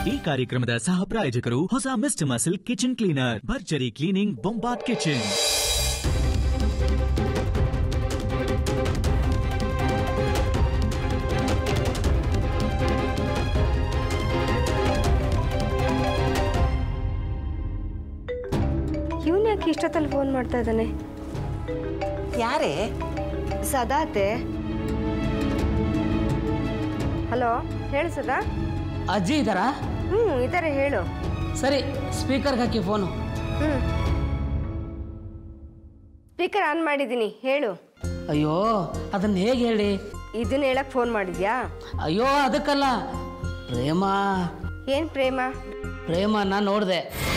ಈ ಕಾರ್ಯಕ್ರಮದ ಸಹ ಪ್ರಾಯೋಜಕರು ಹೊಸ ಮಿಸ್ಟರ್ ಮಸಲ್ ಕಿಚನ್ ಕ್ಲೀನರ್ ಭರ್ಜರಿ ಕ್ಲೀನಿಂಗ್ ಬೊಂಬಾಟ್ ಕಿಚನ್ ಇವನ್ ಯಾಕೆ ಇಷ್ಟೊತ್ತಲ್ಲಿ ಫೋನ್ ಮಾಡ್ತಾ ಇದ್ದಾನೆ ಯಾರೇ ಸದಾತೆ ಹಲೋ ಹೇಳು ಸದಾ ಅಜ್ಜಿ ಇದ್ದಾರಾ ಹ್ಞೂ ಇದ್ದಾರೆ ಹೇಳು ಸರಿ ಸ್ಪೀಕರ್ಗೆ ಹಾಕಿ ಫೋನು ಹ್ಞೂ ಸ್ಪೀಕರ್ ಆನ್ ಮಾಡಿದ್ದೀನಿ ಹೇಳು ಅಯ್ಯೋ ಅದನ್ನ ಹೇಗೆ ಹೇಳಿ ಇದನ್ನ ಹೇಳಕ್ ಫೋನ್ ಮಾಡಿದ್ಯಾ ಅಯ್ಯೋ ಅದಕ್ಕಲ್ಲ ಪ್ರೇಮ ಏನು ಪ್ರೇಮ ಪ್ರೇಮನ ನೋಡಿದೆ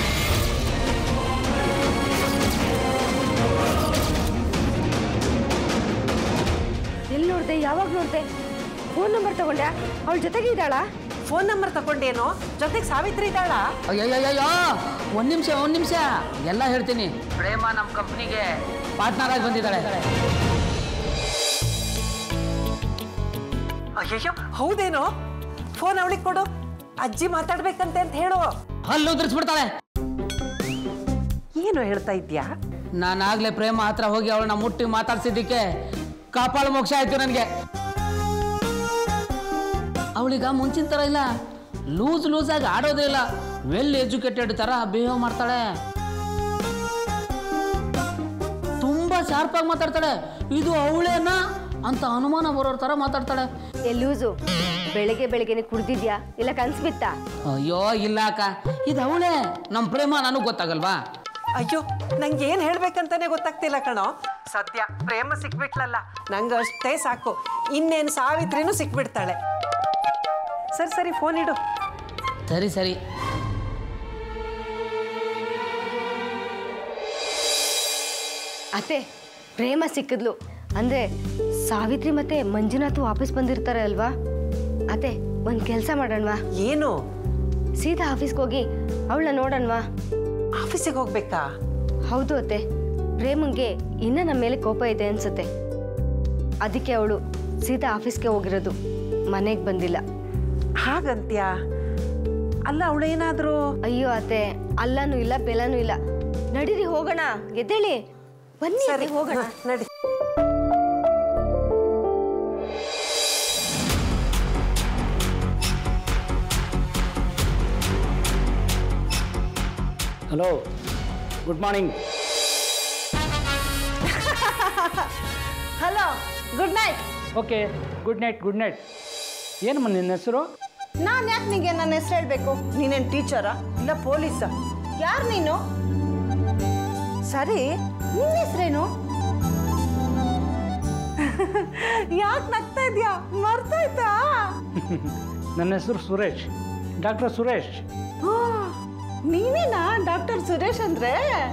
ಎಲ್ಲಿ ನೋಡ್ದೆ ಯಾವಾಗ ನೋಡ್ದೆ ಫೋನ್ ನಂಬರ್ ತಗೊಂಡ್ಯಾ ಅವಳ ಜೊತೆಗೆ ಇದ್ದಾಳಾ ಫೋನ್ ನಂಬರ್ ತಗೊಂಡೇನೋ ಜೊತೆಗೆ ಸಾವಿತ್ರಿ ಇದ್ದಾಳ ಅಯ್ಯಯ್ಯಯ್ಯೋ ಒಂದು ನಿಮಿಷ ಒಂದು ನಿಮಿಷ ಎಲ್ಲ ಹೇಳ್ತೀನಿ ಪ್ರೇಮ ನಮ್ಮ ಕಂಪ್ನಿಗೆ ಪಾರ್ಟ್ನರ್ ಆಗಿ ಬಂದಿದ್ದಾಳೆ ಅಯ್ಯಯ್ಯೋ ಹೌದೇನೋ ಫೋನ್ ಅವಳಿಗೆ ಕೊಡು ಅಜ್ಜಿ ಮಾತಾಡ್ಬೇಕಂತೆ ಅಂತ ಹೇಳು ಹಲ್ಲು ಉದ್ರಿಸ್ಬಿಡ್ತಾಳೆ ಏನು ಹೇಳ್ತಾ ಇದ್ಯಾ ನಾನಾಗ್ಲೇ ಪ್ರೇಮ ಹತ್ರ ಹೋಗಿ ಅವಳನ್ನ ಮುಟ್ಟಿ ಮಾತಾಡ್ಸಿದ್ದಕ್ಕೆ ಕಾಪಾಳು ಮೋಕ್ಷ ಆಯ್ತು ನನಗೆ ಅವಳೀಗ ಮುಂಚಿನ ಥರ ಇಲ್ಲ ಲೂಸ್ ಲೂಸ್ ಆಗಿ ಆಡೋದೇ ಇಲ್ಲ ವೆಲ್ ಎಜುಕೇಟೆಡ್ ಥರ ಬಿಹೇವ್ ಮಾಡ್ತಾಳೆ ತುಂಬಾ ಶಾರ್ಪ್ ಆಗಿ ಮಾತಾಡ್ತಾಳೆ ಇದು ಅವಳೇನಾ ಅಂತ ಅನುಮಾನ ಬರೋರ್ ಥರ ಮಾತಾಡ್ತಾಳೆ ಎಲ್ಲೂಸು ಬೆಳಿಗ್ಗೆ ಬೆಳಿಗ್ಗೆನೆ ಕುಡ್ದಿದ್ಯಾ ಇಲ್ಲ ಕನ್ಸ್ ಬಿತ್ತಾ ಅಯ್ಯೋ ಇಲ್ಲ ಅಕ್ಕ ಇದು ಅವಳೇ ನಮ್ಮ ಪ್ರೇಮ ನನಗೆ ಗೊತ್ತಾಗಲ್ವಾ ಅಯ್ಯೋ ನಂಗೆ ಏನ್ ಹೇಳ್ಬೇಕಂತಾನೆ ಗೊತ್ತಾಗ್ತಿಲ್ಲ ಕಣೋ ಸದ್ಯ ಪ್ರೇಮ ಸಿಕ್ಬಿಟ್ಲಲ್ಲ ನಂಗೆ ಅಷ್ಟೇ ಸಾಕು ಇನ್ನೇನು ಸಾವಿತ್ರಿನೂ ಸಿಕ್ಬಿಡ್ತಾಳೆ ಸರಿ ಸರಿ ಫೋನ್ ಇಡು ಸರಿ ಸರಿ ಅತ್ತೆ ಪ್ರೇಮ ಸಿಕ್ಕಿದ್ಲು ಅಂದ್ರೆ ಸಾವಿತ್ರಿ ಮತ್ತೆ ಮಂಜುನಾಥ್ ವಾಪಸ್ ಬಂದಿರ್ತಾರೆ ಅಲ್ವಾ ಅತ್ತೆ ಒಂದ್ ಕೆಲಸ ಮಾಡೋಣವಾ ಏನು ಸೀದಾ ಆಫೀಸ್ಗೆ ಹೋಗಿ ಅವಳನ್ನ ನೋಡೋಣವಾ ಆಫೀಸಿಗೆ ಹೋಗ್ಬೇಕಾ ಹೌದು ಅತ್ತೆ ಪ್ರೇಮಂಗೆ ಇನ್ನ ನಮ್ಮ ಮೇಲೆ ಕೋಪ ಇದೆ ಅನ್ಸುತ್ತೆ ಅದಕ್ಕೆ ಅವಳು ಸೀದಾ ಆಫೀಸ್ಗೆ ಹೋಗಿರೋದು ಮನೆಗೆ ಬಂದಿಲ್ಲ ಹಾಗಂತ್ಯಾ ಅಲ್ಲ ಅವಳೇನಾದ್ರೂ ಅಯ್ಯೋ ಅತ್ತೆ ಅಲ್ಲನೂ ಇಲ್ಲ ಬೆಲನೂ ಇಲ್ಲ ನಡೀರಿ ಹೋಗೋಣ ಎದ್ದೇಳಿ ಬನ್ನಿ ಸರಿ ಅತ್ತೆ, ಹೋಗೋಣ ಹ, ನಡಿ hello good morning hello good night okay good night good night ಏನಮ್ಮ ನಿನ್ನ ಹೆಸರು ನಾನು ಯಾಕೆ ನಿಂಗೆ ನನ್ನ ಹೆಸರು ಹೇಳಬೇಕು ನೀನೇನು ಟೀಚರಾ ಇಲ್ಲ ಪೊಲೀಸ ಯಾರು ನೀನು ಸರಿ ನಿನ್ನ ಹೆಸರೇನು ಯಾಕೆ ನಗ್ತಾ ಇದೆಯಾ ಮರ್ತಾಯ್ತಾ ನನ್ನ ಹೆಸರು ಸುರೇಶ್ ಡಾಕ್ಟರ್ ಸುರೇಶ್ ಆ, ನೀನೇನಾ ಡಾಕ್ಟರ್ ಸುರೇಶ್ ಅಂದ್ರೆ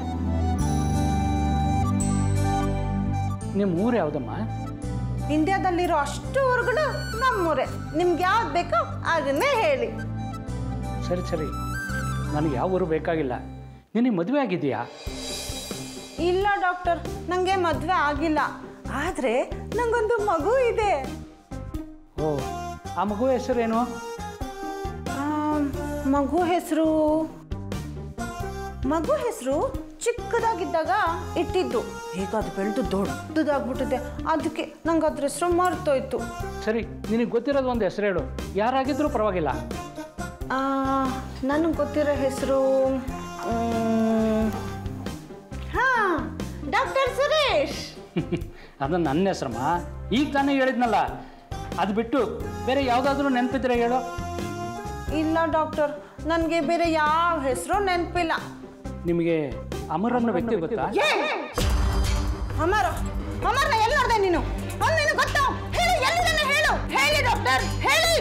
ನಿಮ್ಮ ಊರು ಯಾವುದಮ್ಮ ಇಂಡಿಯಾದಲ್ಲಿರೋ ಅಷ್ಟು ಊರುಗಳು ನಮ್ಮೂರೇ ನಿಮ್ಗೆ ಯಾವ್ದು ಬೇಕೋ ಅದನ್ನೇ ಹೇಳಿ ಸರಿ ಸರಿ ನನಗೆ ಯಾವ ಊರು ಬೇಕಾಗಿಲ್ಲ ನಿನಗೆ ಮದುವೆ ಆಗಿದೆಯಾ ಇಲ್ಲ ಡಾಕ್ಟರ್ ನನಗೆ ಮದುವೆ ಆಗಿಲ್ಲ ಆದರೆ ನಂಗೊಂದು ಮಗು ಇದೆ ಓ ಆ ಮಗು ಹೆಸರೇನು ಆ, ಮಗು ಹೆಸರು ಮಗು ಹೆಸರು ಚಿಕ್ಕದಾಗಿದ್ದಾಗ ಇಟ್ಟಿದ್ದು ಈಗ ಅದು ಬೆಳೆದು ದೊಡ್ಡದಾಗ್ಬಿಟ್ಟಿದೆ ಅದಕ್ಕೆ ನಂಗೆ ಅದ್ರ ಹೆಸರು ಮರ್ತೋಯ್ತು ಸರಿ ನಿನಗೆ ಗೊತ್ತಿರೋದು ಒಂದು ಹೆಸರು ಹೇಳು ಯಾರಾಗಿದ್ರೂ ಪರವಾಗಿಲ್ಲ ನನಗೆ ಗೊತ್ತಿರೋ ಹೆಸರು ಹಾಂ ಡಾಕ್ಟರ್ ಸುರೇಶ್ ಅದು ನನ್ನ ಹೆಸರಮ್ಮ ಈಗ ತಾನೇ ಹೇಳಿದ್ನಲ್ಲ ಅದು ಬಿಟ್ಟು ಬೇರೆ ಯಾವುದಾದ್ರೂ ನೆನಪಿದ್ರೆ ಹೇಳು ಇಲ್ಲ ಡಾಕ್ಟರ್ ನನಗೆ ಬೇರೆ ಯಾವ ಹೆಸರು ನೆನಪಿಲ್ಲ ನಿಮಗೆ ಅಮರ್ ಅನ್ನೋ ವ್ಯಕ್ತಿ ಗೊತ್ತಾ ಅಮರ ಅಮರ್ನ ಎಲ್ಲಿ ನೋಡ್ದೆ ನೀನು ಅವ್ನು ನಿನಗೆ ಗೊತ್ತಾ ಹೇಳಿ ಎಲ್ಲಿದ್ದಾನೆ ಹೇಳು ಹೇಳಿ ಡಾಕ್ಟರ್ ಹೇಳಿ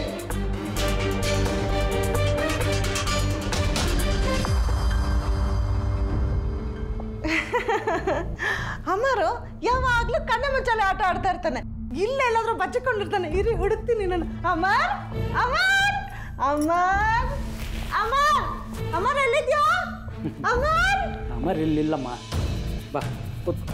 ಅಮರು ಯಾವಾಗ್ಲೂ ಕಣ್ಣೆ ಮುಚ್ಚಾಲೆ ಆಟ ಆಡ್ತಾ ಇರ್ತಾನೆ ಇಲ್ಲೆಲ್ಲಾದ್ರೂ ಬಚ್ಚಿಕೊಂಡಿರ್ತಾನೆ ಇರಿ ಹುಡುಕ್ತೀನಿ ನಾನು ಅಮರ್ ಅಮರ್ ಅಮರ್ ಅಮರ್ ಅಮರ್ ಎಲ್ಲಿದ್ಯಾ ಅಮರ್ ಅಮರ್ ಇಲ್ಲಿಲ್ಲಮ್ಮ ಬಾ ಕೂತ್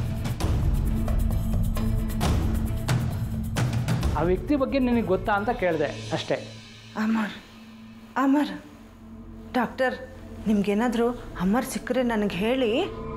ಆ ವ್ಯಕ್ತಿ ಬಗ್ಗೆ ನಿನಗೆ ಗೊತ್ತಾ ಅಂತ ಕೇಳಿದೆ ಅಷ್ಟೇ ಅಮರ್ ಅಮರ್ ಡಾಕ್ಟರ್ ನಿಮ್ಗೇನಾದರೂ ಅಮ್ಮರ್ ಸಿಕ್ಕರೆ ನನಗೆ ಹೇಳಿ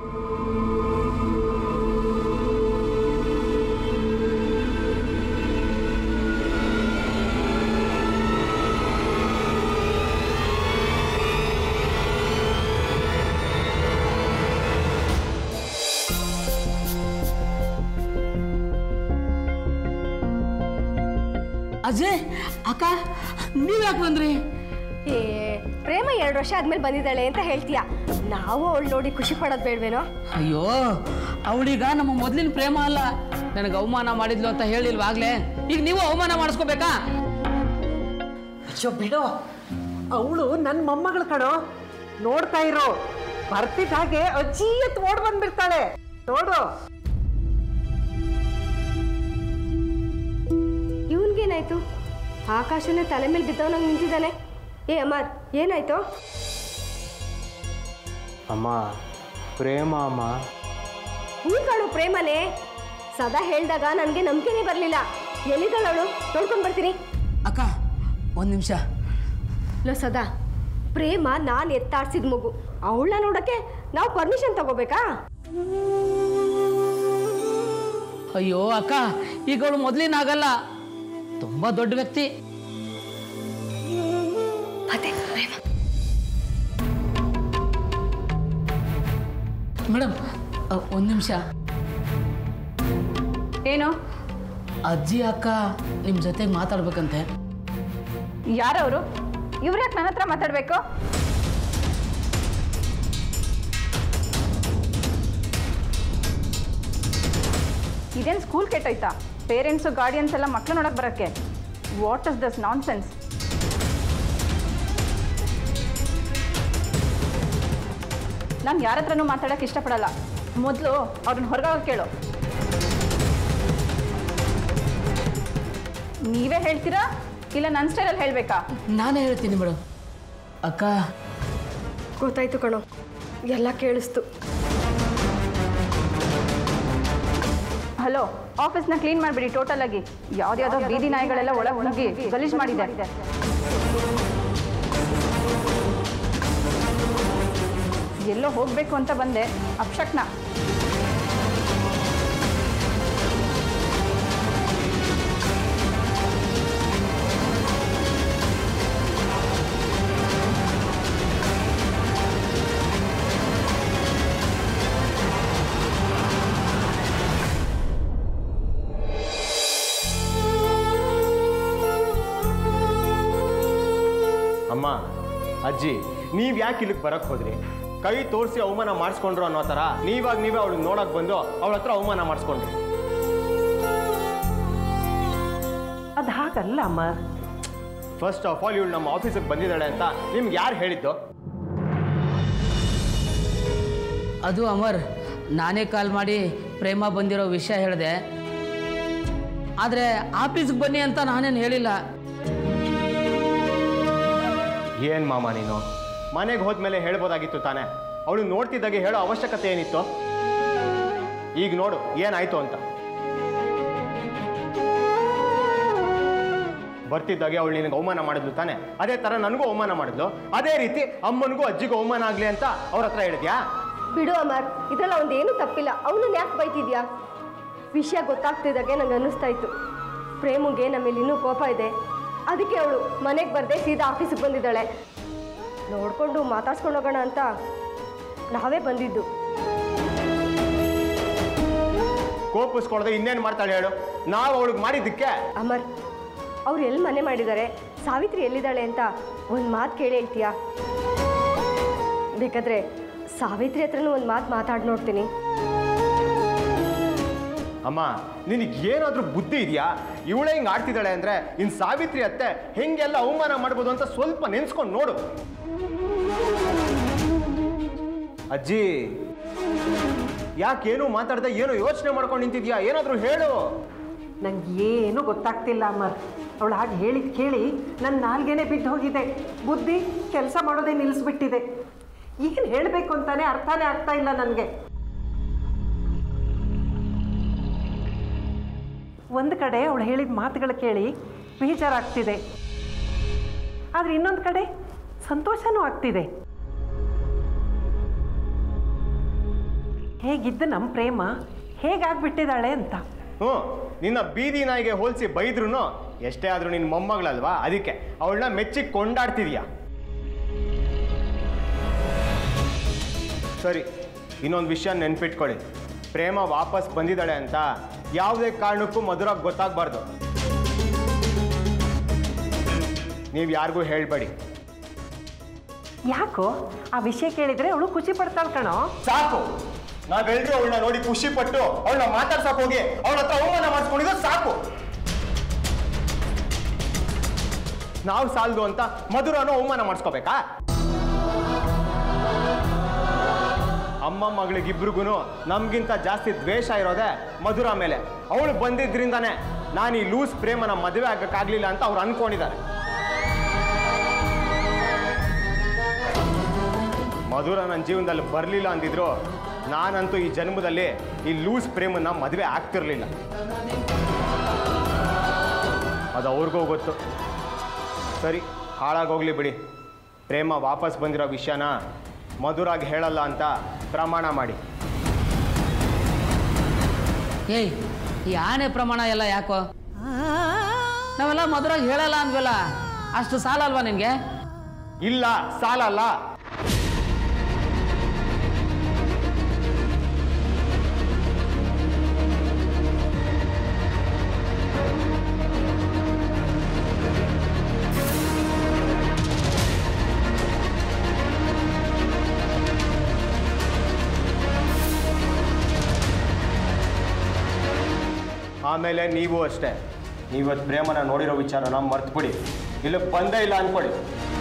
ಅಜಯ್ ಅಕ್ಕ ನೀವ್ ಯಾಕೆ ಬಂದ್ರಿ ಏ ಪ್ರೇಮ ಎರಡು ವರ್ಷ ಆದ್ಮೇಲೆ ಬಂದಿದ್ದಾಳೆ ಅಂತ ಹೇಳ್ತೀಯ ನಾವು ಅವಳು ನೋಡಿ ಖುಷಿ ಪಡೋದು ಬೇಡವೇನೋ ಅಯ್ಯೋ ಅವಳೀಗ ನಮ್ಮ ಮೊದಲಿನ ಪ್ರೇಮ ಅಲ್ಲ ನನಗೆ ಅವಮಾನ ಮಾಡಿದ್ಲು ಅಂತ ಹೇಳಿಲ್ವಾಗ್ಲೇ ಈಗ ನೀವು ಅವಮಾನ ಮಾಡಿಸ್ಕೋಬೇಕಾ ಅಯ್ಯೋ ಬಿಡು ಅವಳು ನನ್ನ ಮೊಮ್ಮಗಳು ಕಣೋ ನೋಡ್ತಾ ಇರೋ ಬರ್ತಿದ್ದ ಹಾಗೆ ಅಜ್ಜಿ ಎತ್ ಓಡ್ ಬಂದ್ಬಿಡ್ತಾಳೆ ನೋಡು ಇವನ್ಗೇನಾಯ್ತು ಆಕಾಶನೇ ತಲೆ ಮೇಲೆ ಬಿದ್ದವನಂಗೆ ನಿಂತಿದ್ದಾನೆ ಏ ಅಮರ್ ಏನಾಯ್ತು ಅಮ್ಮ ಪ್ರೇಮ ಅಮ್ಮ ಹೂ ಕಣು ಪ್ರೇಮನೇ ಸದಾ ಹೇಳ್ದಾಗ ನನಗೆ ನಂಬಿಕೆನೇ ಬರಲಿಲ್ಲ ಎಲ್ಲಿದ್ದಾಳವಳು ನೋಡ್ಕೊಂಡು ಬರ್ತೀನಿ ಅಕ್ಕ ಒಂದು ನಿಮಿಷ ಲೋ ಸದಾ ಪ್ರೇಮ ನಾನು ಎತ್ತಾಡ್ಸಿದ ಮಗು ಅವಳನ್ನ ನೋಡಕ್ಕೆ ನಾವು ಪರ್ಮಿಷನ್ ತಗೋಬೇಕಾ ಅಯ್ಯೋ ಅಕ್ಕ ಈಗ ಅವಳು ಮೊದಲಿನ ಆಗಲ್ಲ ತುಂಬ ದೊಡ್ಡ ವ್ಯಕ್ತಿ ಅದೇ ಪ್ರೇಮ ಮೇಡಮ್ ಒಂದು ನಿಮಿಷ ಏನು ಅಜ್ಜಿ ಅಕ್ಕ ನಿಮ್ಮ ಜೊತೆಗೆ ಮಾತಾಡ್ಬೇಕಂತೆ ಯಾರವರು ಇವ್ರು ಯಾಕೆ ನನ್ನ ಹತ್ರ ಮಾತಾಡಬೇಕು ಇದೇನು ಸ್ಕೂಲ್ ಕೆಟ್ಟೋಯ್ತಾ ಪೇರೆಂಟ್ಸು ಗಾರ್ಡಿಯನ್ಸ್ ಎಲ್ಲ ಮಕ್ಳು ನೋಡಕ್ಕೆ ಬರೋಕ್ಕೆ what is this nonsense ನಾನು ಯಾರ ಹತ್ರನೂ ಮಾತಾಡೋಕ್ಕೆ ಇಷ್ಟಪಡಲ್ಲ ಮೊದಲು ಅವ್ರನ್ನ ಹೊರಗೆ ಕೇಳು ನೀವೇ ಹೇಳ್ತೀರಾ ಇಲ್ಲ ನನ್ನ ಸ್ಟೈಲಲ್ಲಿ ಹೇಳಬೇಕಾ ನಾನೇ ಹೇಳ್ತೀನಿ ಮೇಡಮ್ ಅಕ್ಕ ಗೊತ್ತಾಯ್ತು ಕಣೋ ಎಲ್ಲ ಕೇಳಿಸ್ತು ಹಲೋ ಆಫೀಸ್ನ ಕ್ಲೀನ್ ಮಾಡಿಬಿಡಿ ಟೋಟಲ್ ಆಗಿ ಯಾವ್ದ್ಯಾವ್ದೋ ಬೀದಿ ನಾಯಿಗಳೆಲ್ಲ ಒಳಗೆ ಹೋಗಿ ಗಲೀಜ್ ಮಾಡಿದೆ ಎಲ್ಲೋ ಹೋಗಬೇಕು ಅಂತ ಬಂದೆ ಅಪ್ಶಕ್ನ ಅಮ್ಮ ಅಜ್ಜಿ ನೀವು ಯಾಕೆ ಇಲ್ಲಿಗೆ ಬರಕ್ಕೆ ಹೋದ್ರಿ ಕೈ ತೋರಿಸಿ ಅವಮಾನ ಮಾಡಿಸ್ಕೊಂಡ್ರು ಅನ್ನೋ ಥರ ನೀವಾಗ ನೀವೇ ಅವಳನ್ನ ನೋಡಕ್ ಬಂದು ಅವಳ ಹತ್ರ ಅವಮಾನ ಮಾಡಿಸ್ಕೊಂಡ್ರಿ ಅದು ಹಾಗಲ್ಲ ಅಮ್ಮ ಫಸ್ಟ್ ಆಫ್ ಆಲ್ ಇವಳು ನಮ್ಮ ಆಫೀಸಿಗೆ ಬಂದಿದ್ದಾಳೆ ಅಂತ ನಿಮ್ಗೆ ಯಾರು ಹೇಳಿದ್ದು ಅದು ಅಮರ್ ನಾನೇ ಕಾಲ್ ಮಾಡಿ ಪ್ರೇಮ ಬಂದಿರೋ ವಿಷಯ ಹೇಳಿದೆ ಆದರೆ ಆಫೀಸ್ಗೆ ಬನ್ನಿ ಅಂತ ನಾನೇನು ಹೇಳಿಲ್ಲ ಏನ್ ಮಾಮ ನೀನು ಮನೆಗೆ ಹೋದ್ಮೇಲೆ ಹೇಳ್ಬೋದಾಗಿತ್ತು ತಾನೇ ಅವಳು ನೋಡ್ತಿದ್ದಾಗೆ ಹೇಳೋ ಅವಶ್ಯಕತೆ ಏನಿತ್ತು ಈಗ ನೋಡು ಏನಾಯ್ತು ಅಂತ ಬರ್ತಿದ್ದಾಗೆ ಅವಳು ನಿನಗೆ ಅವಮಾನ ಮಾಡಿದ್ಲು ತಾನೆ ಅದೇ ಥರ ನನಗೂ ಅವಮಾನ ಮಾಡಿದ್ಲು ಅದೇ ರೀತಿ ಅಮ್ಮನಿಗೂ ಅಜ್ಜಿಗೂ ಅವಮಾನ ಆಗಲಿ ಅಂತ ಅವ್ರ ಹತ್ರ ಹೇಳಿದ್ಯಾ ಬಿಡು ಅಮರ್ ಇದೆಲ್ಲ ಒಂದೇನು ತಪ್ಪಿಲ್ಲ ಅವನನ್ನ ಯಾಕೆ ಬೈತಿದ್ಯಾ ವಿಷಯ ಗೊತ್ತಾಗ್ತಿದ್ದಾಗೆ ನಂಗೆ ಅನ್ನಿಸ್ತಾ ಇತ್ತು ಪ್ರೇಮುಗೆ ನಮ್ಮ ಮೇಲೆ ಇನ್ನೂ ಕೋಪ ಇದೆ ಅದಕ್ಕೆ ಅವಳು ಮನೆಗೆ ಬರದೆ ಸೀದಾ ಆಫೀಸಿಗೆ ಬಂದಿದ್ದಾಳೆ ನೋಡ್ಕೊಂಡು ಮಾತಾಡ್ಸ್ಕೊಂಡು ಹೋಗೋಣ ಅಂತ ನಾವೇ ಬಂದಿದ್ದು ಕೋಪಿಸ್ಕೊಳ್ದೆ ಇನ್ನೇನು ಮಾಡ್ತಾಳೆ ಹೇಳು ನಾವು ಅವಳಿಗೆ ಮಾಡಿದ್ದಕ್ಕೆ ಅಮರ್ ಅವ್ರು ಎಲ್ಲಿ ಮನೆ ಮಾಡಿದ್ದಾರೆ ಸಾವಿತ್ರಿ ಎಲ್ಲಿದ್ದಾಳೆ ಅಂತ ಒಂದು ಮಾತು ಕೇಳಿ ಹೇಳ್ತೀಯಾ ಬೇಕಾದ್ರೆ ಸಾವಿತ್ರಿ ಹತ್ರನೂ ಒಂದು ಮಾತು ಮಾತಾಡಿ ನೋಡ್ತೀನಿ ಅಮ್ಮ ನಿನಗೆ ಏನಾದರೂ ಬುದ್ಧಿ ಇದೆಯಾ ಇವಳೇ ಹಿಂಗೆ ಆಡ್ತಿದ್ದಾಳೆ ಅಂದರೆ ಇನ್ನು ಸಾವಿತ್ರಿ ಅತ್ತೆ ಹೆಂಗೆಲ್ಲ ಅವಮಾನ ಮಾಡ್ಬೋದು ಅಂತ ಸ್ವಲ್ಪ ನೆನ್ಸ್ಕೊಂಡು ನೋಡು ಅಜ್ಜಿ ಯಾಕೇನು ಮಾತಾಡ್ದೆ ಏನೋ ಯೋಚನೆ ಮಾಡ್ಕೊಂಡು ನಿಂತಿದ್ಯಾ ಏನಾದರೂ ಹೇಳು ನಂಗೆ ಏನು ಗೊತ್ತಾಗ್ತಿಲ್ಲ ಅಮರ್ ಅವಳು ಹಾಗೆ ಹೇಳಿದ್ ಕೇಳಿ ನನ್ನ ನಾಲ್ಗೆನೆ ಬಿದ್ದು ಹೋಗಿದೆ ಬುದ್ಧಿ ಕೆಲಸ ಮಾಡೋದೇ ನಿಲ್ಲಿಸ್ಬಿಟ್ಟಿದೆ ಏನು ಹೇಳಬೇಕು ಅಂತಾನೆ ಅರ್ಥನೇ ಆಗ್ತಾ ಇಲ್ಲ ನನಗೆ ಒಂದು ಕಡೆ ಅವಳು ಹೇಳಿದ ಮಾತುಗಳು ಕೇಳಿ ಬೇಜಾರಾಗ್ತಿದೆ ಆದರೆ ಇನ್ನೊಂದು ಕಡೆ ಸಂತೋಷನೂ ಆಗ್ತಿದೆ ಹೇಗಿದ್ದ ನಮ್ಮ ಪ್ರೇಮ ಹೇಗಾಗ್ಬಿಟ್ಟಿದ್ದಾಳೆ ಅಂತ ಹ್ಞೂ ನಿನ್ನ ಬೀದಿ ನಾಯಿಗೆ ಹೋಲಿಸಿ ಬೈದ್ರು ಎಷ್ಟೇ ಆದರೂ ನಿನ್ನ ಮೊಮ್ಮಗಳಲ್ವಾ ಅದಕ್ಕೆ ಅವಳನ್ನ ಮೆಚ್ಚಿ ಕೊಂಡಾಡ್ತಿದ್ಯಾ ಸರಿ ಇನ್ನೊಂದು ವಿಷಯ ನೆನ್ಪಿಟ್ಕೊಳ್ಳಿ ಪ್ರೇಮ ವಾಪಸ್ ಬಂದಿದ್ದಾಳೆ ಅಂತ ಯಾವುದೇ ಕಾರಣಕ್ಕೂ ಮಧುರಾಗ್ ಗೊತ್ತಾಗಬಾರ್ದು ನೀವು ಯಾರಿಗೂ ಹೇಳಬೇಡಿ ಯಾಕೋ ಆ ವಿಷಯ ಕೇಳಿದ್ರೆ ಅವಳು ಖುಷಿ ಪಡ್ತಾಳೆ ಕಣೋ ಸಾಕು ನಾವೆಲ್ಲರೂ ಅವಳನ್ನ ನೋಡಿ ಖುಷಿ ಪಟ್ಟು ಅವಳನ್ನ ಮಾತಾಡ್ಸಕ್ ಹೋಗಿ ಅವಳ ಹತ್ರ ಅವಮಾನ ಮಾಡಿಸ್ಕೊಂಡಿದ್ದು ಸಾಕು ನಾವು ಸಾಲದು ಅಂತ ಮಧುರನು ಅವಮಾನ ಮಾಡಿಸ್ಕೋಬೇಕಾ ಅಮ್ಮ ಮಗಳಿಗಿಬ್ರಿಗೂ ನಮ್ಗಿಂತ ಜಾಸ್ತಿ ದ್ವೇಷ ಇರೋದೆ ಮಧುರ ಮೇಲೆ ಅವಳು ಬಂದಿದ್ರಿಂದಾನೆ ನಾನು ಈ ಲೂಸ್ ಪ್ರೇಮನ ಮದುವೆ ಆಗಕ್ಕಾಗ್ಲಿಲ್ಲ ಅಂತ ಅವ್ರು ಅನ್ಕೊಂಡಿದ್ದಾರೆ ಮಧುರ ನನ್ನ ಜೀವನದಲ್ಲಿ ಬರಲಿಲ್ಲ ಅಂದಿದ್ರು ನಾನಂತೂ ಈ ಜನ್ಮದಲ್ಲಿ ಈ ಲೂಸ್ ಪ್ರೇಮನ್ನ ಮದುವೆ ಆಗ್ತಿರ್ಲಿಲ್ಲ ಅದು ಅವ್ರಿಗೂ ಗೊತ್ತು ಸರಿ ಹಾಳಾಗೋಗ್ಲಿ ಬಿಡಿ ಪ್ರೇಮ ವಾಪಸ್ ಬಂದಿರೋ ವಿಷಯನ ಮಧುರಾಗಿ ಹೇಳಲ್ಲ ಅಂತ ಪ್ರಮಾಣ ಮಾಡಿ ಏಯ್ ಈ ಆನೆ ಪ್ರಮಾಣ ಎಲ್ಲ ಯಾಕೋ ನಾವೆಲ್ಲ ಮಧುರಾಗಿ ಹೇಳಲ್ಲ ಅಂದ್ವಲ್ಲ ಅಷ್ಟು ಸಾಲ ಅಲ್ವಾ ನಿನಗೆ ಇಲ್ಲ ಸಾಲಲ್ಲ ಆಮೇಲೆ ನೀವು ಅಷ್ಟೇ ನೀವತ್ತು ಪ್ರೇಮನ ನೋಡಿರೋ ವಿಚಾರನ ಮರ್ತ್ಬಿಡಿ ಇಲ್ಲಿ ಬಂದೇ ಇಲ್ಲ ಅನ್ಕೊಳ್ಳಿ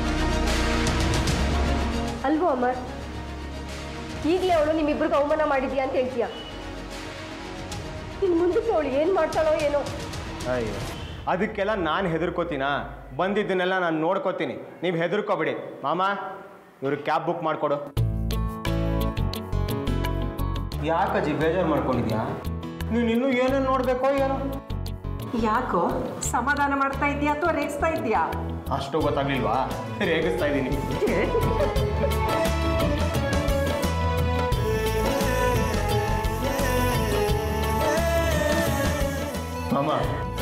ಅಲ್ವೋ ಅಮರ್ ಈಗಲೇ ಅವಳು ನಿಮ್ಮಿಬ್ರಿಗೂ ಅವಮಾನ ಮಾಡಿದ್ಯಾ ಅಂತ ಹೇಳ್ತೀಯ ಇನ್ನು ಮುಂದಕ್ಕೆ ಅವಳು ಏನು ಮಾಡ್ತಾಳೋ ಏನೋ ಅಯ್ಯೋ ಅದಕ್ಕೆಲ್ಲ ನಾನು ಹೆದರ್ಕೋತೀನಾ ಬಂದಿದ್ದನ್ನೆಲ್ಲ ನಾನು ನೋಡ್ಕೋತೀನಿ ನೀವು ಹೆದರ್ಕೋಬೇಡಿ ಮಾಮ ಇವ್ರಿಗೆ ಕ್ಯಾಬ್ ಬುಕ್ ಮಾಡಿಕೊಡು ಯಾಕಜ್ಜಿ ಬೇಜಾರು ಮಾಡ್ಕೊಂಡಿದ್ಯಾ ನೀನು ಇನ್ನೂ ಏನೇನು ನೋಡಬೇಕೋ ಏನೋ ಯಾಕೋ ಸಮಾಧಾನ ಮಾಡ್ತಾ ಇದೀಯಾ ಅಥವಾ ರೇಗಿಸ್ತಾ ಇದೀಯಾ ಅಷ್ಟು ಗೊತ್ತಾಗ್ಲಿಲ್ವಾ ರೇಗಿಸ್ತಾ ಇದ್ದೀನಿ ಮಾಮ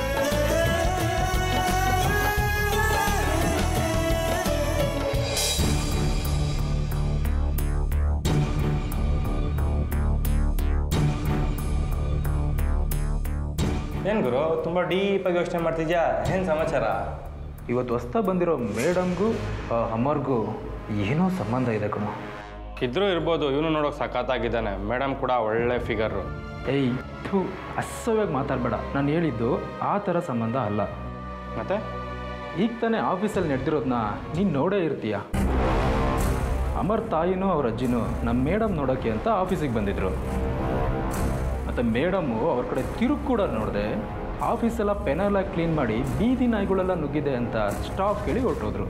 ಏನು ಗುರು ತುಂಬ ಡೀಪಾಗಿ ಯೋಚನೆ ಮಾಡ್ತಿದ್ಯಾ ಏನು ಸಮಾಚಾರ ಇವತ್ತು ಹೊಸ್ತಾ ಬಂದಿರೋ ಮೇಡಮ್ಗೂ ಅಮರ್ಗೂ ಏನೋ ಸಂಬಂಧ ಇದೆ ಕಣೋ ಇದ್ರೂ ಇರ್ಬೋದು ಇವನು ನೋಡೋಕೆ ಸಖತ್ತಾಗಿದ್ದಾನೆ ಮೇಡಮ್ ಕೂಡ ಒಳ್ಳೆ ಫಿಗರು ಏಯ್ ಥೂ ಅಸಹ್ಯವಾಗಿ ಮಾತಾಡಬೇಡ ನಾನು ಹೇಳಿದ್ದು ಆ ಥರ ಸಂಬಂಧ ಅಲ್ಲ ಮತ್ತೆ ಈಗ ತಾನೇ ಆಫೀಸಲ್ಲಿ ನಡೆದಿರೋದನ್ನ ನೀನು ನೋಡೇ ಇರ್ತೀಯ ಅಮರ್ ತಾಯಿನೂ ಅವ್ರ ಅಜ್ಜಿನೂ ನಮ್ಮ ಮೇಡಮ್ ನೋಡೋಕ್ಕೆ ಅಂತ ಆಫೀಸಿಗೆ ಬಂದಿದ್ರು ಮತ್ತು ಮೇಡಮ್ಮು ಅವ್ರ ಕಡೆ ತಿರುಗಿ ಕೂಡ ನೋಡಿದೆ ಆಫೀಸೆಲ್ಲ ಪೆನೆಲ್ಲ ಕ್ಲೀನ್ ಮಾಡಿ ಬೀದಿ ನಾಯಿಗಳೆಲ್ಲ ನುಗ್ಗಿದೆ ಅಂತ ಸ್ಟಾಫ್ ಕೇಳಿ ಹೊರಟೋದ್ರು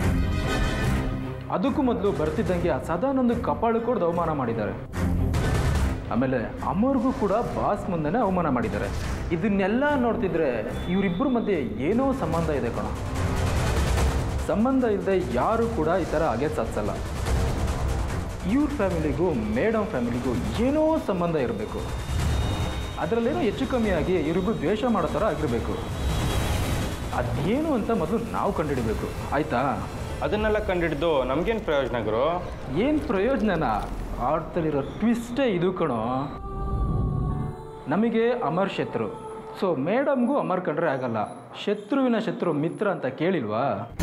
ಅದಕ್ಕೂ ಮೊದಲು ಬರ್ತಿದ್ದಂಗೆ ಆ ಸದಾನಂದು ಕಪಾಳು ಕೊಡ್ದು ಅವಮಾನ ಮಾಡಿದ್ದಾರೆ ಆಮೇಲೆ ಅಮರ್ಗೂ ಕೂಡ ಬಾಸ್ ಮುಂದೆನೇ ಅವಮಾನ ಮಾಡಿದ್ದಾರೆ ಇದನ್ನೆಲ್ಲ ನೋಡ್ತಿದ್ರೆ ಇವರಿಬ್ಬರ ಮಧ್ಯೆ ಏನೋ ಸಂಬಂಧ ಇದೆ ಕಣ ಸಂಬಂಧ ಇಲ್ಲದೆ ಯಾರು ಕೂಡ ಈ ಥರ ಹಾಗೆ ಸಾಧಿಸಲ್ಲ ಇವ್ರ ಫ್ಯಾಮಿಲಿಗೂ ಮೇಡಮ್ ಫ್ಯಾಮಿಲಿಗೂ ಏನೋ ಸಂಬಂಧ ಇರಬೇಕು ಅದರಲ್ಲೇನೋ ಹೆಚ್ಚು ಕಮ್ಮಿಯಾಗಿ ಇವರಿಬ್ಬರು ದ್ವೇಷ ಮಾಡೋ ಥರ ಆಗಿರಬೇಕು ಅದೇನು ಅಂತ ಮೊದಲು ನಾವು ಕಂಡುಹಿಡಬೇಕು ಆಯಿತಾ ಅದನ್ನೆಲ್ಲ ಕಂಡಿಡ್ದು ನಮ್ಗೇನು ಪ್ರಯೋಜನ ಗುರು ಏನು ಪ್ರಯೋಜನನ ಆಡ್ತಲ್ಲಿರೋ ಟ್ವಿಸ್ಟೇ ಇದು ಕಣೋ ನಮಗೆ ಅಮರ್ ಶತ್ರು ಸೊ ಮೇಡಮ್ಗೂ ಅಮರ್ ಕಂಡ್ರೆ ಆಗಲ್ಲ ಶತ್ರುವಿನ ಶತ್ರು ಮಿತ್ರ ಅಂತ ಕೇಳಿಲ್ವಾ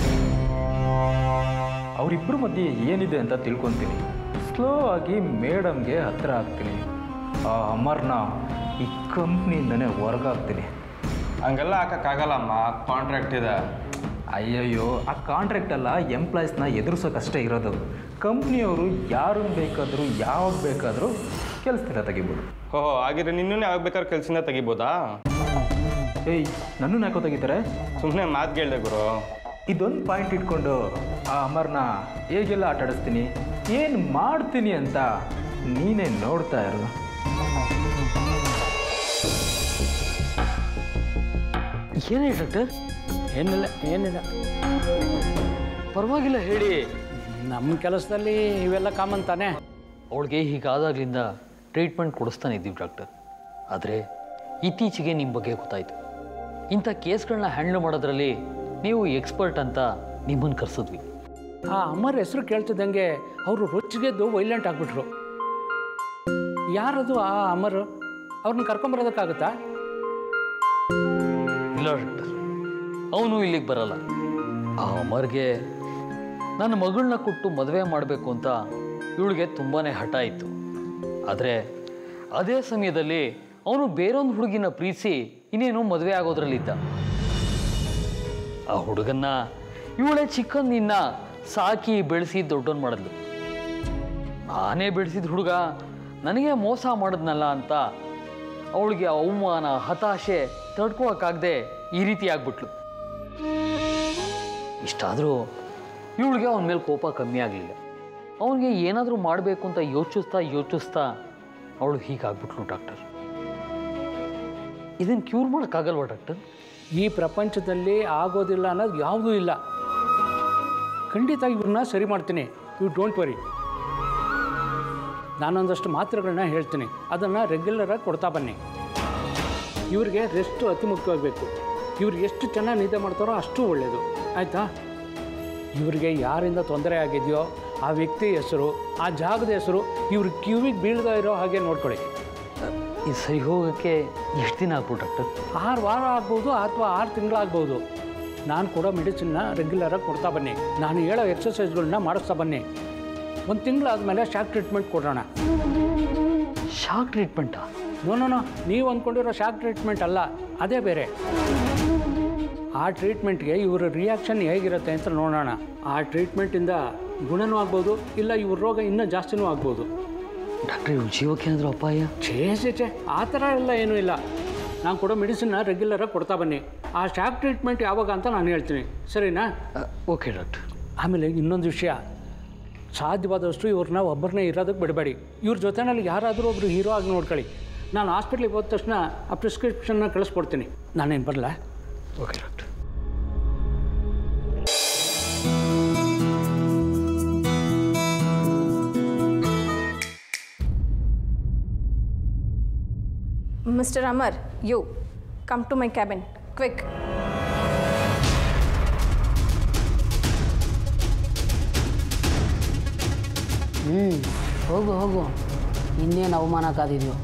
ಅವರಿಬ್ಬರ ಮಧ್ಯೆ ಏನಿದೆ ಅಂತ ತಿಳ್ಕೊತೀನಿ ಸ್ಲೋ ಆಗಿ ಮೇಡಮ್ಗೆ ಹತ್ರ ಆಗ್ತೀನಿ ಆ ಅಮರ್ನ ಈ ಕಂಪ್ನಿಯಿಂದನೇ ಹೊರಗಾಗ್ತೀನಿ ಹಂಗೆಲ್ಲ ಹಾಕಕ್ಕಾಗಲ್ಲಮ್ಮ ಕಾಂಟ್ರಾಕ್ಟ್ ಇದೆ ಅಯ್ಯಯ್ಯೋ ಆ ಕಾಂಟ್ರಾಕ್ಟ್ ಅಲ್ಲ ಎಂಪ್ಲಾಯೀಸ್ನ ಎದುರಿಸೋಕಷ್ಟೇ ಇರೋದು ಕಂಪ್ನಿಯವರು ಯಾರನ್ನು ಬೇಕಾದರೂ ಯಾವಾಗ ಬೇಕಾದರೂ ಕೆಲಸದಿಂದ ತೆಗಿಬೋದು ಓಹೋ ಹಾಗಿದ್ರೆ ನಿನ್ನೂ ಯಾವಾಗ ಬೇಕಾದ್ರೆ ಕೆಲಸದಿಂದ ತೆಗಿಬೋದಾ ಏಯ್ ನನ್ನನ್ನು ಯಾಕೋ ತೆಗಿತಾರೆ ಸುಮ್ಮನೆ ಮಾತು ಕೇಳಿದೆ ಗುರು ಇದೊಂದು ಪಾಯಿಂಟ್ ಇಟ್ಕೊಂಡು ಆ ಅಮರ್ನ ಹೇಗೆಲ್ಲ ಆಟ ಆಡಿಸ್ತೀನಿ ಏನು ಮಾಡ್ತೀನಿ ಅಂತ ನೀನೇ ನೋಡ್ತಾ ಇರು ಏನೇ ಡಾಕ್ಟರ್ ಏನಿಲ್ಲ ಏನಿಲ್ಲ ಪರವಾಗಿಲ್ಲ ಹೇಳಿ ನಮ್ಮ ಕೆಲಸದಲ್ಲಿ ಇವೆಲ್ಲ ಕಾಮನ್ ತಾನೇ ಅವಳಿಗೆ ಹೀಗಾದಾಗಲಿಂದ ಟ್ರೀಟ್ಮೆಂಟ್ ಕೊಡಿಸ್ತಾನೆ ಇದ್ದೀವಿ ಡಾಕ್ಟರ್ ಆದರೆ ಇತ್ತೀಚೆಗೆ ನಿಮ್ಮ ಬಗ್ಗೆ ಗೊತ್ತಾಯಿತು ಇಂಥ ಕೇಸ್ಗಳನ್ನ ಹ್ಯಾಂಡಲ್ ಮಾಡೋದ್ರಲ್ಲಿ ನೀವು ಎಕ್ಸ್ಪರ್ಟ್ ಅಂತ ನಿಮ್ಮನ್ನು ಕರೆಸಿದ್ವಿ ಆ ಅಮ್ಮರ ಹೆಸರು ಕೇಳ್ತಿದ್ದಂಗೆ ಅವರು ರೊಚ್ಚಿಗೆದ್ದು ವೈಲೆಂಟ್ ಆಗಿಬಿಟ್ರು ಯಾರದು ಆ ಅಮರ್ ಅವ್ರನ್ನ ಕರ್ಕೊಂಬರೋದಕ್ಕಾಗುತ್ತಾ ಇಲ್ಲ ಡಾಕ್ಟರ್ ಅವನು ಇಲ್ಲಿಗೆ ಬರಲ್ಲ ಆ ಅಮರ್ಗೆ ನನ್ನ ಮಗಳನ್ನ ಕೊಟ್ಟು ಮದುವೆ ಮಾಡಬೇಕು ಅಂತ ಇವಳಿಗೆ ತುಂಬಾ ಹಠ ಇತ್ತು ಆದರೆ ಅದೇ ಸಮಯದಲ್ಲಿ ಅವನು ಬೇರೊಂದು ಹುಡುಗಿನ ಪ್ರೀತಿಸಿ ಇನ್ನೇನು ಮದುವೆ ಆಗೋದ್ರಲ್ಲಿದ್ದ ಆ ಹುಡುಗನ್ನ ಇವಳೇ ಚಿಕ್ಕಂದಿನ ಸಾಕಿ ಬೆಳೆಸಿ ದೊಡ್ಡವನು ಮಾಡಿದ್ಲು ನಾನೇ ಬೆಳೆಸಿದ ಹುಡುಗ ನನಗೆ ಮೋಸ ಮಾಡಿದ್ನಲ್ಲ ಅಂತ ಅವಳಿಗೆ ಅವಮಾನ ಹತಾಶೆ ತಡ್ಕೊಳಕ್ಕಾಗದೆ ಈ ರೀತಿ ಆಗ್ಬಿಟ್ಲು ಇಷ್ಟಾದರೂ ಇವಳಿಗೆ ಅವನ ಮೇಲೆ ಕೋಪ ಕಮ್ಮಿ ಆಗಲಿಲ್ಲ ಅವನಿಗೆ ಏನಾದರೂ ಮಾಡಬೇಕು ಅಂತ ಯೋಚಿಸ್ತಾ ಯೋಚಿಸ್ತಾ ಅವಳು ಹೀಗಾಗ್ಬಿಟ್ಲು ಡಾಕ್ಟರ್ ಇದನ್ನು ಕ್ಯೂರ್ ಮಾಡೋಕ್ಕಾಗಲ್ವಾ ಡಾಕ್ಟರ್ ಈ ಪ್ರಪಂಚದಲ್ಲಿ ಆಗೋದಿಲ್ಲ ಅನ್ನೋದು ಯಾವುದೂ ಇಲ್ಲ ಖಂಡಿತ ಇವ್ರನ್ನ ಸರಿ ಮಾಡ್ತೀನಿ ಯು ಡೋಂಟ್ ವರಿ ನಾನೊಂದಷ್ಟು ಮಾತ್ರೆಗಳನ್ನ ಹೇಳ್ತೀನಿ ಅದನ್ನು ರೆಗ್ಯುಲರಾಗಿ ಕೊಡ್ತಾ ಬನ್ನಿ ಇವ್ರಿಗೆ ರೆಸ್ಟು ಅತಿ ಮುಖ್ಯವಾಗಬೇಕು ಇವ್ರು ಎಷ್ಟು ಚೆನ್ನಾಗಿ ನಿದ್ದೆ ಮಾಡ್ತಾರೋ ಅಷ್ಟು ಒಳ್ಳೆಯದು ಆಯಿತಾ ಇವರಿಗೆ ಯಾರಿಂದ ತೊಂದರೆ ಆಗಿದೆಯೋ ಆ ವ್ಯಕ್ತಿ ಹೆಸರು ಆ ಜಾಗದ ಹೆಸರು ಇವ್ರ ಕಿವಿಗೆ ಬೀಳದೇ ಇರೋ ಹಾಗೆ ನೋಡ್ಕೊಳ್ಳಿ ಇದು ಸರಿ ಹೋಗೋಕ್ಕೆ ಎಷ್ಟು ದಿನ ಆಗ್ಬೋದು ಡಾಕ್ಟರ್ ಆರು ವಾರ ಆಗ್ಬೋದು ಅಥವಾ ಆರು ತಿಂಗಳಾಗ್ಬೋದು ನಾನು ಕೊಡೋ ಮೆಡಿಸಿನ್ನ ರೆಗ್ಯುಲರಾಗಿ ಕೊಡ್ತಾ ಬನ್ನಿ ನಾನು ಹೇಳೋ ಎಕ್ಸಸೈಸ್ಗಳನ್ನ ಮಾಡಿಸ್ತಾ ಬನ್ನಿ ಒಂದು ತಿಂಗಳಾದಮೇಲೆ ಶಾಕ್ ಟ್ರೀಟ್ಮೆಂಟ್ ಕೊಡೋಣ ಶಾಕ್ ಟ್ರೀಟ್ಮೆಂಟಾ ನೋ ನೋ ನೋ ನೀವು ಅಂದ್ಕೊಂಡಿರೋ ಶಾಕ್ ಟ್ರೀಟ್ಮೆಂಟ್ ಅಲ್ಲ ಅದೇ ಬೇರೆ ಆ ಟ್ರೀಟ್ಮೆಂಟ್ಗೆ ಇವರ ರಿಯಾಕ್ಷನ್ ಹೇಗಿರುತ್ತೆ ಅಂತ ನೋಡೋಣ ಆ ಟ್ರೀಟ್ಮೆಂಟಿಂದ ಗುಣನೂ ಆಗ್ಬೋದು ಇಲ್ಲ ಇವ್ರ ರೋಗ ಇನ್ನೂ ಜಾಸ್ತಿನೂ ಆಗ್ಬೋದು ಡಾಕ್ಟ್ರ್ ಇವ್ರ ಜೀವಕ್ಕೆ ಏನಾದರೂ ಅಪಾಯ ಛೇ ಛೇ ಛೇ ಆ ಥರ ಎಲ್ಲ ಏನೂ ಇಲ್ಲ ನಾನು ಕೊಡೋ ಮೆಡಿಸಿನ್ನ ರೆಗ್ಯುಲರಾಗಿ ಕೊಡ್ತಾ ಬನ್ನಿ ಆ ಶಾಕ್ ಟ್ರೀಟ್ಮೆಂಟ್ ಯಾವಾಗ ಅಂತ ನಾನು ಹೇಳ್ತೀನಿ ಸರಿನಾ ಓಕೆ ಡಾಕ್ಟರ್ ಆಮೇಲೆ ಇನ್ನೊಂದು ವಿಷಯ ಸಾಧ್ಯವಾದಷ್ಟು ಇವ್ರನ್ನ ಒಬ್ಬರನ್ನೇ ಇರೋದಕ್ಕೆ ಬಿಡಬೇಡಿ ಇವ್ರ ಜೊತೆನಲ್ಲಿ ಯಾರಾದರೂ ಒಬ್ಬರು ಹೀರೋ ಆಗಿ ನೋಡ್ಕೊಳ್ಳಿ ನಾನು ಹಾಸ್ಪಿಟ್ಲಿಗೆ ಹೋದ ತಕ್ಷಣ ಆ ಪ್ರಿಸ್ಕ್ರಿಪ್ಷನ್ನ ಕಳಿಸ್ಕೊಡ್ತೀನಿ ನಾನೇನು ಬರಲ್ಲ okay doctor Mr. Amar, you come to my cabin. Quick. ಹ್ಞೂ ಹೋಗು ಹೋಗು ಇನ್ನೇನು ಅವಮಾನ ಕಾದಿದ್ಯೋ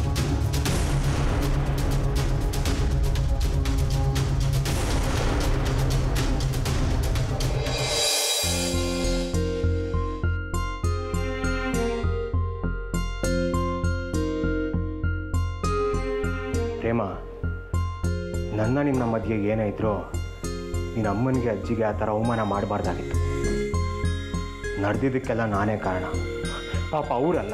ಪ್ರೇಮ ನನ್ನ ನಿನ್ನ ಮಧ್ಯೆ ಏನೇ ಇದ್ರೂ ನಿನ್ನ ಅಮ್ಮನಿಗೆ ಅಜ್ಜಿಗೆ ಆ ಥರ ಅವಮಾನ ಮಾಡಬಾರ್ದಾಗಿತ್ತು ನಡೆದಿದ್ದಕ್ಕೆಲ್ಲ ನಾನೇ ಕಾರಣ ಪಾಪ ಅವರಲ್ಲ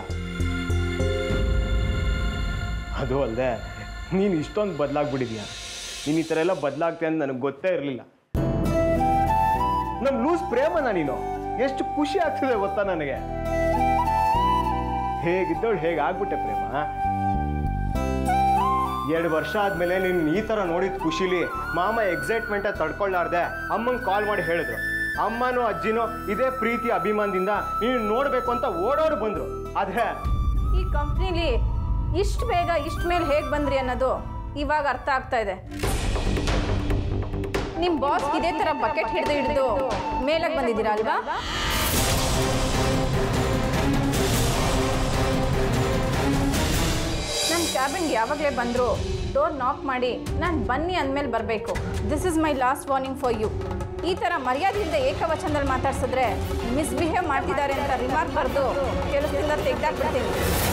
ಅದು ಅಲ್ಲದೆ ನೀನು ಇಷ್ಟೊಂದು ಬದಲಾಗ್ಬಿಟ್ಟಿದ್ಯಾ ನೀನು ಈ ಥರ ಎಲ್ಲ ಬದಲಾಗ್ತೆ ಅಂತ ನನಗೆ ಗೊತ್ತೇ ಇರಲಿಲ್ಲ ನಮ್ಮ ಲೂಸ್ ಪ್ರೇಮನ ನೀನು ಎಷ್ಟು ಖುಷಿ ಆಗ್ತಿದೆ ಗೊತ್ತಾ ನನಗೆ ಹೇಗಿದ್ದವಳು ಹೇಗೆ ಆಗ್ಬಿಟ್ಟೆ ಪ್ರೇಮ ಎರಡು ವರ್ಷ ಆದ್ಮೇಲೆ ನೀನು ಈ ಥರ ನೋಡಿದ ಖುಷಿಲಿ ಮಾಮ ಎಕ್ಸೈಟ್ಮೆಂಟ ತಡ್ಕೊಳ್ಳಾರ್ದೆ ಅಮ್ಮಂಗೆ ಕಾಲ್ ಮಾಡಿ ಹೇಳಿದ್ರು ಅಮ್ಮನೂ ಅಜ್ಜಿನೂ ಇದೇ ಪ್ರೀತಿ ಅಭಿಮಾನದಿಂದ ನೀನು ನೋಡಬೇಕು ಅಂತ ಓಡೋಡು ಬಂದ್ರು ಆದ್ರೆ ಈ ಕಂಪ್ನಿಲಿ ಇಷ್ಟು ಬೇಗ ಇಷ್ಟು ಮೇಲೆ ಹೇಗೆ ಬಂದ್ರಿ ಅನ್ನೋದು ಇವಾಗ ಅರ್ಥ ಆಗ್ತಾ ಇದೆ ನಿಮ್ಮ ಬಾಸ್ ಇದೇ ಥರ ಬಕೆಟ್ ಹಿಡಿದು ಹಿಡಿದು ಮೇಲಕ್ಕೆ ಬಂದಿದ್ದೀರಾ ಅಲ್ವಾ ನನ್ನ ಕ್ಯಾಬಿನ್ಗೆ ಯಾವಾಗಲೇ ಬಂದರು ಡೋರ್ ನಾಕ್ ಮಾಡಿ ನಾನು ಬನ್ನಿ ಅಂದಮೇಲೆ ಬರಬೇಕು this is my last warning for you ಈ ಥರ ಮರ್ಯಾದೆಯಿಂದ ಏಕವಚನದಲ್ಲಿ ಮಾತಾಡ್ಸಿದ್ರೆ ಮಿಸ್ಬಿಹೇವ್ ಮಾಡ್ತಿದ್ದಾರೆ ಅಂತ ರಿಮಾರ್ಕ್ ಬರೆದು ಕೆಲಸದಿಂದ ತೆಗ್ದಾಕ್ಬಿಡ್ತೀನಿ